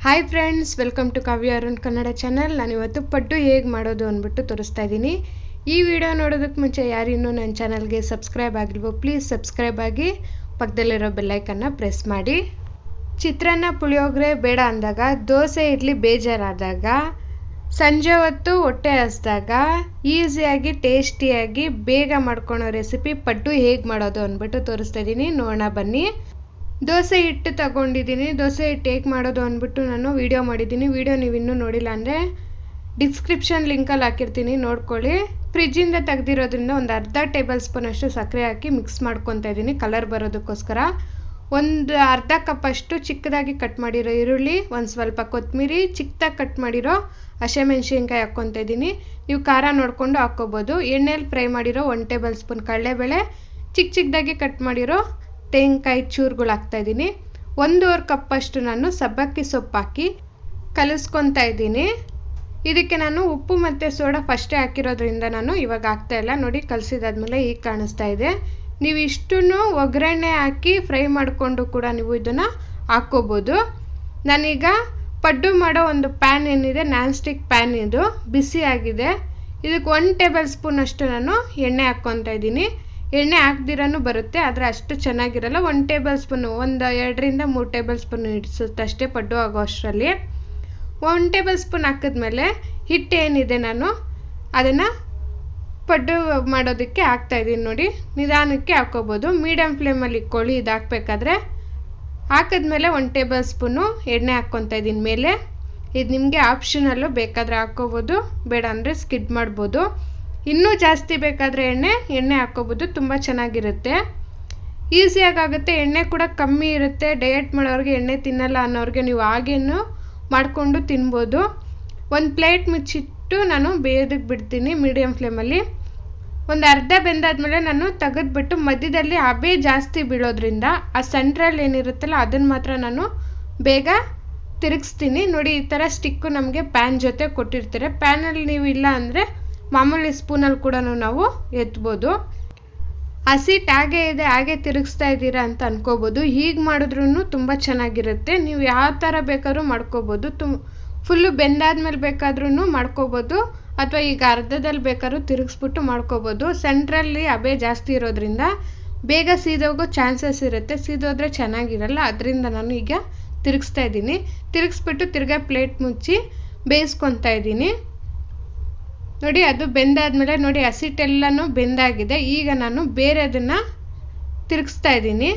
hi friends welcome to Kavya Arun Kannada channel ನಾನು ಇವತ್ತು ಪಡ್ಡು ಹೇಗೆ ಮಾಡೋದು ಅಂದ್ಬಿಟ್ಟು ತೋರಿಸ್ತಾ ಇದ್ದೀನಿ ಈ ವಿಡಿಯೋ ನೋಡೋದಕ್ಕೆ ಮುಂಚೆ ಯಾರಿನ್ನೂ ನನ್ನ ಚಾನಲ್ಗೆ ಸಬ್ಸ್ಕ್ರೈಬ್ ಆಗಿಲ್ವೋ ಪ್ಲೀಸ್ ಸಬ್ಸ್ಕ್ರೈಬ್ ಆಗಿ ಪಕ್ಕದಲ್ಲಿರೋ ಬೆಲ್ಲೈಕನ್ನು ಪ್ರೆಸ್ ಮಾಡಿ ಚಿತ್ರಾನ್ನ ಪುಳಿಯೋಗರೆ ಬೇಡ ಅಂದಾಗ ದೋಸೆ ಇಡ್ಲಿ ಬೇಜಾರಾದಾಗ ಸಂಜೆ ಹೊತ್ತು ಹೊಟ್ಟೆ ಹಸ್ದಾಗ ಈಸಿಯಾಗಿ ಟೇಸ್ಟಿಯಾಗಿ ಬೇಗ ಮಾಡ್ಕೊಳೋ ರೆಸಿಪಿ ಪಡ್ಡು ಹೇಗೆ ಮಾಡೋದು ಅಂದ್ಬಿಟ್ಟು ತೋರಿಸ್ತಾ ಇದ್ದೀನಿ ನೋಡೋಣ ಬನ್ನಿ ದೋಸೆ ಹಿಟ್ಟು ತಗೊಂಡಿದ್ದೀನಿ ದೋಸೆ ಹಿಟ್ಟು ಹೇಗೆ ಮಾಡೋದು ಅಂದ್ಬಿಟ್ಟು ನಾನು ವಿಡಿಯೋ ಮಾಡಿದ್ದೀನಿ ವಿಡಿಯೋ ನೀವು ಇನ್ನೂ ನೋಡಿಲ್ಲ ಅಂದರೆ ಡಿಸ್ಕ್ರಿಪ್ಷನ್ ಲಿಂಕಲ್ಲಿ ಹಾಕಿರ್ತೀನಿ ನೋಡ್ಕೊಳ್ಳಿ ಫ್ರಿಜ್ಜಿಂದ ತೆಗ್ದಿರೋದ್ರಿಂದ ಒಂದು ಅರ್ಧ ಟೇಬಲ್ ಸ್ಪೂನ್ ಅಷ್ಟು ಸಕ್ಕರೆ ಹಾಕಿ ಮಿಕ್ಸ್ ಮಾಡ್ಕೊತಾ ಇದ್ದೀನಿ ಕಲರ್ ಬರೋದಕ್ಕೋಸ್ಕರ ಒಂದು ಅರ್ಧ ಕಪ್ಪಷ್ಟು ಚಿಕ್ಕದಾಗಿ ಕಟ್ ಮಾಡಿರೋ ಈರುಳ್ಳಿ ಒಂದು ಸ್ವಲ್ಪ ಕೊತ್ತಂಬರಿ ಚಿಕ್ಕದಾಗಿ ಕಟ್ ಮಾಡಿರೋ ಹಸಿಮೆಣ್ಸಿನ್ಕಾಯಿ ಹಾಕ್ಕೊತಾ ಇದ್ದೀನಿ ನೀವು ಖಾರ ನೋಡಿಕೊಂಡು ಹಾಕ್ಕೋಬೋದು ಎಣ್ಣೆಲಿ ಫ್ರೈ ಮಾಡಿರೋ ಒನ್ ಟೇಬಲ್ ಸ್ಪೂನ್ ಕಡಲೆಬೇಳೆ ಚಿಕ್ಕ ಚಿಕ್ಕದಾಗಿ ಕಟ್ ಮಾಡಿರೋ ತೆಂಗಿನಕಾಯಿ ಚೂರುಗಳು ಹಾಕ್ತಾಯಿದ್ದೀನಿ ಒಂದೂವರೆ ಕಪ್ಪಷ್ಟು ನಾನು ಸಬ್ಬಕ್ಕಿ ಸೊಪ್ಪು ಹಾಕಿ ಕಲಿಸ್ಕೊತಾ ಇದ್ದೀನಿ ಇದಕ್ಕೆ ನಾನು ಉಪ್ಪು ಮತ್ತು ಸೋಡಾ ಫಸ್ಟೇ ಹಾಕಿರೋದ್ರಿಂದ ನಾನು ಇವಾಗ ಹಾಕ್ತಾ ಇಲ್ಲ ನೋಡಿ ಕಲಸಿದಾದ್ಮೇಲೆ ಈಗ ಕಾಣಿಸ್ತಾ ಇದೆ ನೀವು ಇಷ್ಟನ್ನು ಒಗ್ಗರಣೆ ಹಾಕಿ ಫ್ರೈ ಮಾಡಿಕೊಂಡು ಕೂಡ ನೀವು ಇದನ್ನು ಹಾಕ್ಕೋಬೋದು ನಾನೀಗ ಪಡ್ಡು ಮಾಡೋ ಒಂದು ಪ್ಯಾನ್ ಏನಿದೆ ನಾನ್ ಸ್ಟಿಕ್ ಪ್ಯಾನ್ ಇದು ಬಿಸಿ ಆಗಿದೆ ಇದಕ್ಕೆ ಒನ್ ಟೇಬಲ್ ಸ್ಪೂನ್ ಅಷ್ಟು ನಾನು ಎಣ್ಣೆ ಹಾಕ್ಕೊತಾ ಇದ್ದೀನಿ ಎಣ್ಣೆ ಹಾಕ್ದಿರನೂ ಬರುತ್ತೆ ಆದರೆ ಅಷ್ಟು ಚೆನ್ನಾಗಿರಲ್ಲ ಒನ್ ಟೇಬಲ್ ಸ್ಪೂನು ಒಂದು ಎರಡರಿಂದ ಮೂರು ಟೇಬಲ್ ಸ್ಪೂನ್ ಇಡಿಸುತ್ತಷ್ಟೇ ಪಡ್ಡು ಆಗೋ ಅಷ್ಟರಲ್ಲಿ ಒನ್ ಟೇಬಲ್ ಸ್ಪೂನ್ ಹಾಕಿದ್ಮೇಲೆ ಹಿಟ್ಟು ಏನಿದೆ ನಾನು ಅದನ್ನು ಪಡ್ಡು ಮಾಡೋದಕ್ಕೆ ಹಾಕ್ತಾಯಿದ್ದೀನಿ ನೋಡಿ ನಿಧಾನಕ್ಕೆ ಹಾಕ್ಕೋಬೋದು ಮೀಡಿಯಮ್ ಫ್ಲೇಮಲ್ಲಿ ಇಟ್ಕೊಳ್ಳಿ ಇದು ಹಾಕ್ಬೇಕಾದ್ರೆ ಹಾಕಿದ್ಮೇಲೆ ಒನ್ ಟೇಬಲ್ ಸ್ಪೂನು ಎಣ್ಣೆ ಹಾಕ್ಕೊತಾ ಇದ್ದೀನಿ ಮೇಲೆ ಇದು ನಿಮಗೆ ಆಪ್ಷನಲ್ಲು ಬೇಕಾದರೆ ಹಾಕ್ಕೋಬೋದು ಬೇಡ ಅಂದರೆ ಸ್ಕಿಡ್ ಮಾಡ್ಬೋದು ಇನ್ನೂ ಜಾಸ್ತಿ ಬೇಕಾದರೆ ಎಣ್ಣೆ ಎಣ್ಣೆ ಹಾಕ್ಕೋಬೋದು ತುಂಬ ಚೆನ್ನಾಗಿರುತ್ತೆ ಈಸಿಯಾಗಿ ಆಗುತ್ತೆ ಎಣ್ಣೆ ಕೂಡ ಕಮ್ಮಿ ಇರುತ್ತೆ ಡಯಟ್ ಮಾಡೋರಿಗೆ ಎಣ್ಣೆ ತಿನ್ನಲ್ಲ ಅನ್ನೋರಿಗೆ ನೀವು ಹಾಗೇನು ಮಾಡಿಕೊಂಡು ತಿನ್ಬೋದು ಒಂದು ಪ್ಲೇಟ್ ಮುಚ್ಚಿಟ್ಟು ನಾನು ಬೇಯೋದಕ್ಕೆ ಬಿಡ್ತೀನಿ ಮೀಡಿಯಮ್ ಫ್ಲೇಮಲ್ಲಿ ಒಂದು ಅರ್ಧ ಬೆಂದಾದ್ಮೇಲೆ ನಾನು ತೆಗೆದ್ಬಿಟ್ಟು ಮಧ್ಯದಲ್ಲಿ ಹಬೆ ಜಾಸ್ತಿ ಬೀಳೋದ್ರಿಂದ ಆ ಸೆಂಟ್ರಲ್ಲಿ ಏನಿರುತ್ತಲ್ಲ ಅದನ್ನು ಮಾತ್ರ ನಾನು ಬೇಗ ತಿರುಗಿಸ್ತೀನಿ ನೋಡಿ ಈ ಥರ ಸ್ಟಿಕ್ಕು ನಮಗೆ ಪ್ಯಾನ್ ಜೊತೆ ಕೊಟ್ಟಿರ್ತಾರೆ ಪ್ಯಾನಲ್ಲಿ ನೀವು ಇಲ್ಲ ಅಂದರೆ ಮಾಮೂಲಿ ಸ್ಪೂನಲ್ಲಿ ಕೂಡ ನಾವು ಎತ್ಬೋದು ಹಸಿಟ್ ಹಾಗೆ ಇದೆ ಹಾಗೆ ತಿರುಗಿಸ್ತಾ ಇದ್ದೀರಾ ಅಂತ ಅನ್ಕೋಬೋದು ಹೀಗೆ ಮಾಡಿದ್ರೂ ತುಂಬ ಚೆನ್ನಾಗಿರುತ್ತೆ ನೀವು ಯಾವ ಥರ ಬೇಕಾದ್ರೂ ಮಾಡ್ಕೋಬೋದು ತುಂಬ ಫುಲ್ಲು ಬೆಂದಾದ್ಮೇಲೆ ಬೇಕಾದ್ರೂ ಮಾಡ್ಕೋಬೋದು ಅಥವಾ ಈಗ ಅರ್ಧದಲ್ಲಿ ಬೇಕಾದ್ರೂ ತಿರುಗಿಸ್ಬಿಟ್ಟು ಮಾಡ್ಕೋಬೋದು ಸೆಂಟ್ರಲ್ಲಿ ಹಬೆ ಜಾಸ್ತಿ ಇರೋದ್ರಿಂದ ಬೇಗ ಸೀದೋಗೋ ಚಾನ್ಸಸ್ ಇರುತ್ತೆ ಸೀದೋದ್ರೆ ಚೆನ್ನಾಗಿರಲ್ಲ ಅದರಿಂದ ನಾನು ಈಗ ತಿರುಗಿಸ್ತಾ ಇದ್ದೀನಿ ತಿರುಗಿಸ್ಬಿಟ್ಟು ತಿರ್ಗಾ ಪ್ಲೇಟ್ ಮುಚ್ಚಿ ಬೇಯಿಸ್ಕೊತಾ ಇದ್ದೀನಿ ನೋಡಿ ಅದು ಬೆಂದಾದ್ಮೇಲೆ ನೋಡಿ ಹಸಿಟ್ಟೆಲ್ಲನೂ ಬೆಂದಾಗಿದೆ ಈಗ ನಾನು ಬೇರೆದನ್ನು ತಿರುಗಿಸ್ತಾ ಇದ್ದೀನಿ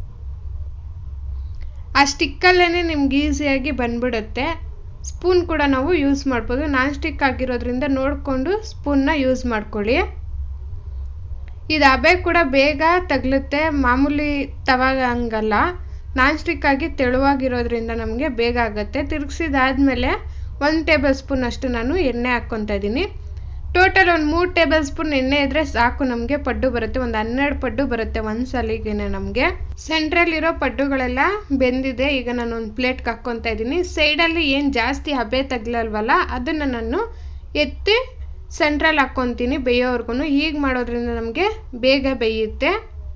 ಆ ಸ್ಟಿಕ್ಕಲ್ಲೇ ನಿಮ್ಗೆ ಈಸಿಯಾಗಿ ಬಂದ್ಬಿಡುತ್ತೆ ಸ್ಪೂನ್ ಕೂಡ ನಾವು ಯೂಸ್ ಮಾಡ್ಬೋದು ನಾನ್ ಸ್ಟಿಕ್ ಆಗಿರೋದ್ರಿಂದ ನೋಡಿಕೊಂಡು ಸ್ಪೂನ್ನ ಯೂಸ್ ಮಾಡ್ಕೊಳ್ಳಿ ಇದು ಹಬೆ ಕೂಡ ಬೇಗ ತಗಲುತ್ತೆ ಮಾಮೂಲಿ ತವಾಗ ಹಂಗಲ್ಲ ನಾನ್ ಸ್ಟಿಕ್ ಆಗಿ ತೆಳುವಾಗಿರೋದ್ರಿಂದ ನಮಗೆ ಬೇಗ ಆಗುತ್ತೆ ತಿರುಗಿಸಿದಾದ್ಮೇಲೆ ಒಂದು ಟೇಬಲ್ ಸ್ಪೂನ್ ಅಷ್ಟು ನಾನು ಎಣ್ಣೆ ಹಾಕ್ಕೊತಾ ಇದ್ದೀನಿ ಟೋಟಲ್ ಒಂದು ಮೂರು ಟೇಬಲ್ ಸ್ಪೂನ್ ಎಣ್ಣೆ ಇದ್ದರೆ ಸಾಕು ನಮಗೆ ಪಡ್ಡು ಬರುತ್ತೆ ಒಂದು ಹನ್ನೆರಡು ಪಡ್ಡು ಬರುತ್ತೆ ಒಂದು ಸಲಿಗೆನೆ ನಮಗೆ ಸೆಂಟ್ರಲ್ಲಿರೋ ಪಡ್ಡುಗಳೆಲ್ಲ ಬೆಂದಿದೆ ಈಗ ನಾನು ಒಂದು ಪ್ಲೇಟ್ಗೆ ಹಾಕ್ಕೊತಾ ಇದ್ದೀನಿ ಸೈಡಲ್ಲಿ ಏನು ಜಾಸ್ತಿ ಹಬೆ ತಗ್ಲಲ್ವಲ್ಲ ಅದನ್ನು ನಾನು ಎತ್ತಿ ಸೆಂಟ್ರಲ್ಲಿ ಹಾಕ್ಕೊತೀನಿ ಬೇಯೋವರೆಗೂ ಹೀಗೆ ಮಾಡೋದ್ರಿಂದ ನಮಗೆ ಬೇಗ ಬೇಯುತ್ತೆ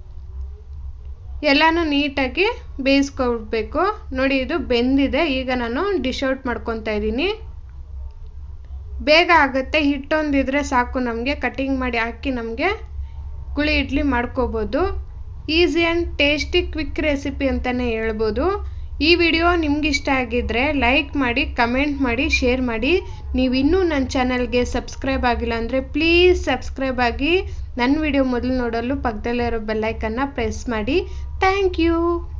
ಎಲ್ಲನೂ ನೀಟಾಗಿ ಬೇಯಿಸ್ಕೊಳ್ಬೇಕು ನೋಡಿ ಇದು ಬೆಂದಿದೆ ಈಗ ನಾನು ಡಿಶ್ ಔಟ್ ಮಾಡ್ಕೊತಾ ಇದ್ದೀನಿ ಬೇಗ ಆಗುತ್ತೆ ಹಿಟ್ಟೊಂದಿದ್ರೆ ಸಾಕು ನಮಗೆ ಕಟಿಂಗ್ ಮಾಡಿ ಹಾಕಿ ನಮಗೆ ಗುಳಿ ಇಡ್ಲಿ ಮಾಡ್ಕೋಬೋದು easy and tasty quick recipe ಅಂತಲೇ ಹೇಳ್ಬೋದು ಈ ವಿಡಿಯೋ ನಿಮ್ಗೆ ಇಷ್ಟ ಆಗಿದ್ದರೆ ಲೈಕ್ ಮಾಡಿ ಕಮೆಂಟ್ ಮಾಡಿ ಶೇರ್ ಮಾಡಿ ನೀವು ಇನ್ನೂ ನನ್ನ ಚಾನಲ್ಗೆ ಸಬ್ಸ್ಕ್ರೈಬ್ ಆಗಿಲ್ಲ ಅಂದರೆ ಪ್ಲೀಸ್ ಸಬ್ಸ್ಕ್ರೈಬ್ ಆಗಿ ನನ್ನ ವಿಡಿಯೋ ಮೊದಲು ನೋಡಲು ಪಕ್ಕದಲ್ಲಿರೋ ಬೆಲ್ಲೈಕನ್ನು ಪ್ರೆಸ್ ಮಾಡಿ ಥ್ಯಾಂಕ್ ಯು